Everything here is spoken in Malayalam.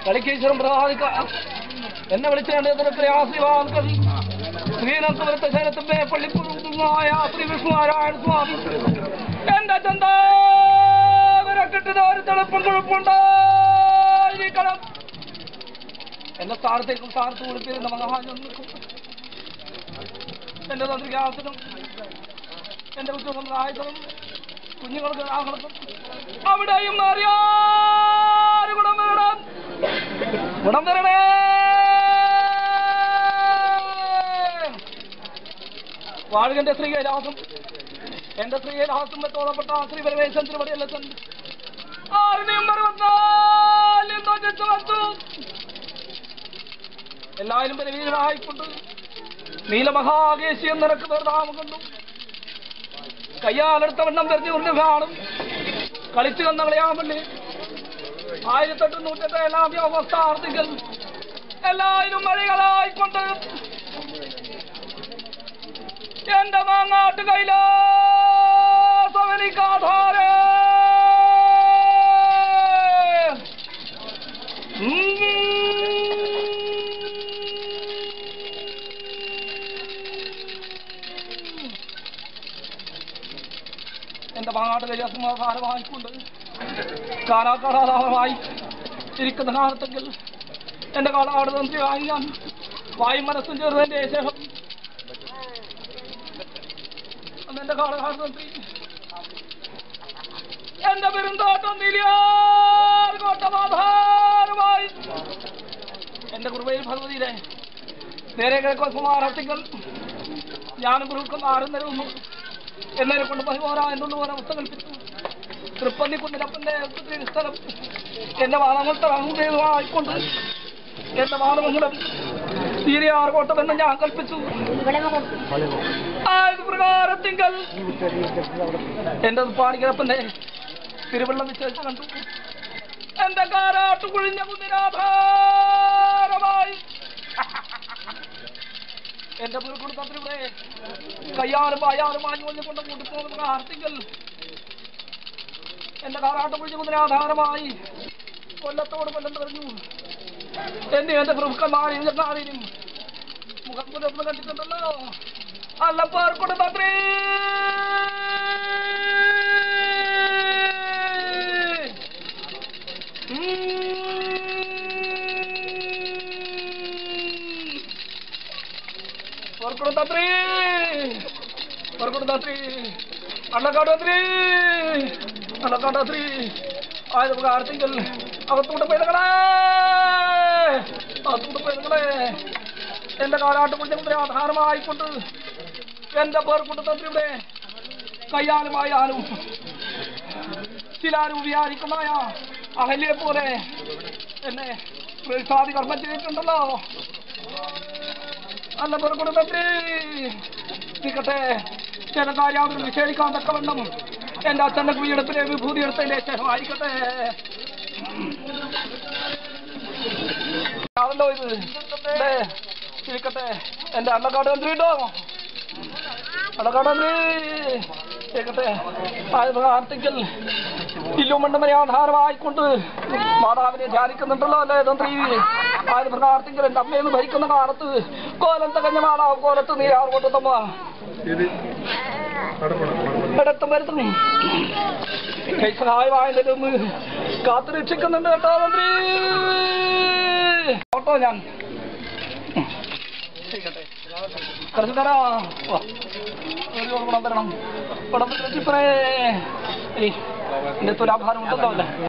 കളിക്കീശ്വരം പ്രസാദിക്കാം എന്നെ വിളിച്ചേണ്ട പ്രയാസിവാൻ കവി ശ്രീനന്തപുരത്തെ ശരത്തിന്റെ പള്ളിപ്പുറമായ ശ്രീ വിഷ്ണുനാരായണ സ്വാമി എന്റെ ചന്താവിരക്കിട്ട് ഒരു തെളുപ്പം കുഴപ്പമുണ്ടായിരിക്കണം എന്റെ സ്ഥാനത്തേക്കും സ്ഥാനത്ത് കൊടുത്തിരുന്ന മഹാനും നിൽക്കും എന്റെ തന്ത്രികാസനും എന്റെ ഉദ്യോഗം കുഞ്ഞുങ്ങൾക്ക് ആഹ്ലക്കും അവിടെയും അറിയാറ് ഗുണം വരണം ഗുണം വരണേ വാഴുകന്റെ ശ്രീകൈലാസം എന്റെ ശ്രീകൈലാസം തോന്നപ്പെട്ട ശ്രീ പരമേശ്വരൻ തിരുവടിയല്ലത്തൻ ആരുടെയും മറുപത്താലും തൊഴിച്ചു വന്നു എല്ലാവരും പരിവീരനായിക്കൊണ്ട് നീലമഹാകേശിയം നിനക്ക് നിർദ്ധാമം കൊണ്ടു കയ്യാലെടുത്ത വണ്ണം തെരഞ്ഞു കൊണ്ട് കാണും കളിച്ചു വന്ന കളിയാമല്ലേ ആയിരത്തെട്ട് നൂറ്റത്തെ എല്ലാം വ്യവസ്ഥ ആർത്തിക്കൽ എല്ലാവരും മഴകളായിക്കൊണ്ട് എന്റെ മാങ്ങാട്ട് കൈലാസവനിക്കാധാരേ എന്റെ മാങ്ങാട്ട് കൈലാസമാധാരമായിക്കൊണ്ട് കാലാകാലാധാരമായി ഇരിക്കുന്ന കാലത്തെങ്കിൽ എന്റെ കാലാട് തന്ത്രിയായി ഞാൻ വായും മനസ്സും ചേർന്നതിന്റെ ശേഷം അന്ന് എന്റെ കാളകാട് തന്ത്രി എന്റെ പെരുന്തോട്ടം നിലിയാർ കോട്ടമാധാരമായി എന്റെ കുറുവയിൽ ഭഗവതിയിലെ നേരെ കിഴക്കോ കുമാരത്തികൾ ഞാനും കുറുക്കുന്ന ആരും തരുന്നു എന്നതിനെ കൊണ്ട് പതിമോരാ എന്നുള്ള പോലെ അവസ്ഥ കൽപ്പിച്ചു തൃപ്പന്നി കുന്നിലപ്പന്റെ സ്ഥലം എന്റെ വാണമത്തെ ആയിക്കൊണ്ട് എന്റെ വാണമംഗലം തീരെയാർ കോട്ടമെന്ന് ഞാൻ കൽപ്പിച്ചു ആയത് പ്രകാരത്തിങ്കൽ എന്റെ പാണിക്കിടപ്പന്റെ തിരുവള്ളം വിശേഷം കണ്ടു എന്റെ കാരാട്ട് കുഴിഞ്ഞ കുന്നിനാധാരമായി എന്റെ പുറക്കുടുത്തത്തിലൂടെ കയ്യാലും പായാലും ആഞ്ഞുകൊണ്ട് കൊണ്ട് കൂട്ടിപ്പോകുന്ന പ്രാർത്ഥിക്കൽ എന്റെ കാരാട്ട് കുഴിഞ്ഞ കുന്നിനാധാരമായി കൊല്ലത്തോട് കൊല്ലം പറഞ്ഞു എന്നെ എന്റെ പ്രഭുക്കന്മാരെയും ചങ്ങാതിനും മുഖം പുലർന്ന് കണ്ടിട്ടുണ്ടല്ലോ അല്ല പേർക്കൊണ്ട് തന്ത്രി പേർക്കൊണ്ട് തന്ത്രി പേർക്കൊണ്ട് തന്ത്രി അണ്ണക്കാട് തന്ത്രി അണ്ണക്കാട് തന്ത്രി ആയത് പ്രാർത്ഥിക്കൽ അകത്തൂടെ പെരുകളെ അകത്തൂടെ പെരുകളെ എന്റെ കാലാട്ട് കുഞ്ഞുമുദ്ര ആധാരമായിക്കൊണ്ട് എന്റെ പേർ കുട്ടത്തന്ത്രിയുടെ കയ്യാലുമായാലും ചിലാരും വിചാരിക്കുന്നതായ അഹല്യെ പോലെ എന്നെ സാധി കർമ്മം ചെയ്തിട്ടുണ്ടല്ലോ അല്ല പേർ കുട്ടത്തന്ത്രി നിൽക്കട്ടെ ചില കാര്യാവരും നിഷേധിക്കാൻ തക്കവണ്ണം എന്റെ അച്ഛന്റെ കുഴിയെടുപ്പിലെ വിഭൂതി എടുത്തതിന്റെ ശേഷമായിരിക്കട്ടെ ആണല്ലോ ഇത് ദേ, ഇരിക്കട്ടെ എന്റെ അണ്ണക്കാട് മന്ത്രി ഉണ്ടോ അണ്ണക്കാട് മന്ത്രി കേൾക്കട്ടെ ആയത് ആർത്തിക്കൽ ഇല്ലുമണ്ടമനെ ആധാരമായിക്കൊണ്ട് മാതാവിനെ ധ്യാനിക്കുന്നുണ്ടല്ലോ അല്ലേ തന്ത്രി ആയത് പ്രാർത്ഥിക്കൽ എന്റെ അമ്മയെന്ന് ഭരിക്കുന്ന കാലത്ത് കോലം തകഞ്ഞ മാതാവ് കോലത്ത് നീ ആർ കൊണ്ടുത്തമ്മ ഇടത്തും വരുത്തും കൈ സഹായമായതിൽ ഒന്ന് കാത്തു രക്ഷിക്കുന്നുണ്ട് കേട്ടോ മന്ത്രി ഓട്ടോ ഞാൻ കറുത്തരാ ഒരു ഗുണം തരണം പടം രക്ഷിപ്പറേ ഏയ് എന്റെ തുലാഭാരം ഉണ്ടല്ലോ അല്ലേ